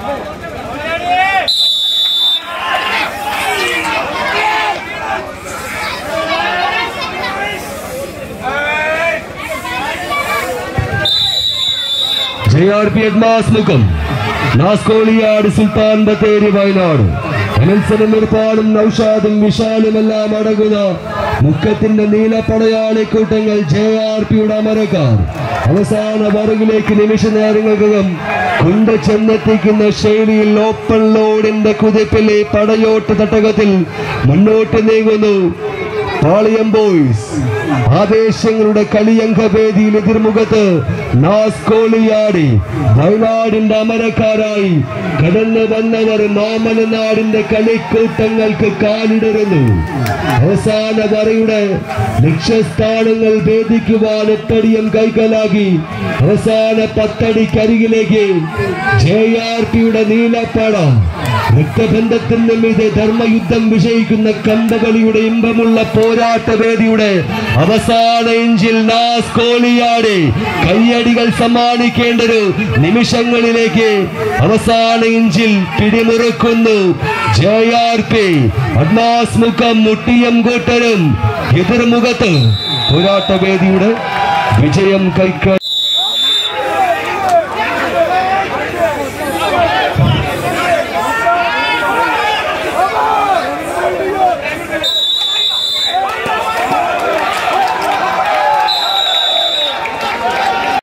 J R P എഡ്മാസ് മുഖം നാസ്കോളിയാട് സുൽത്താൻ ബത്തേരി വയനാട് അനൽസനും ഇർഫാനും നൌഷാദും വിശാലുമെല്ലാം അടങ്ങുന്ന മുഖത്തിന്റെ നീല പടയാളി കൂട്ടങ്ങൾ ജെ ആർ പിയുടെ അമരക്കാർ അവസാന വറകിലേക്ക് നിമിഷ നേരങ്ങൾക്കകം കൊണ്ട് ചെന്നെത്തിക്കുന്ന ശൈലിയിൽ ഓപ്പൺ ലോഡിന്റെ കുതിപ്പിലെ പടയോട്ട് തട്ടകത്തിൽ മുന്നോട്ട് നീങ്ങുന്നു പാളിയം ബോയ്സ് ആവേശങ്ങളുടെ കളിയംഗവേദിയിൽ എതിർമുഖത്ത് നാസ്കോളിയാടി വയനാടിന്റെ അമരക്കാരായി കടന്നു വന്നവർ മാമലനാടിന്റെ കളിക്കൂട്ടങ്ങൾക്ക് കാലിടരുന്നു അവസാന വരയുടെ ലക്ഷ്യസ്ഥാനങ്ങൾ ഭേദിക്കുവാൻ എട്ടടിയും കൈക്കലാക്കി അവസാന പത്തടിക്കരികിലേക്ക് ജെ ആർ പിയുടെ നീലപ്പടം രക്തബന്ധത്തിന് മീതെ ധർമ്മയുദ്ധം വിജയിക്കുന്ന കമ്പകളിയുടെ ഇമ്പമുള്ള പോരാട്ട വേദിയുടെ അവസാന ഇഞ്ചിൽ നാസ് കോളിയാടി കയ്യടികൾ സമ്മാനിക്കേണ്ടൊരു നിമിഷങ്ങളിലേക്ക് അവസാന ഇഞ്ചിൽ പിടിമുറുക്കുന്നു ജെ ആർ പി അഡ്മാസ് മുഖം മുട്ടിയം കൂട്ടരും എതിർമുഖത്ത് പോരാട്ട വേദിയുടെ വിജയം കൈക്ക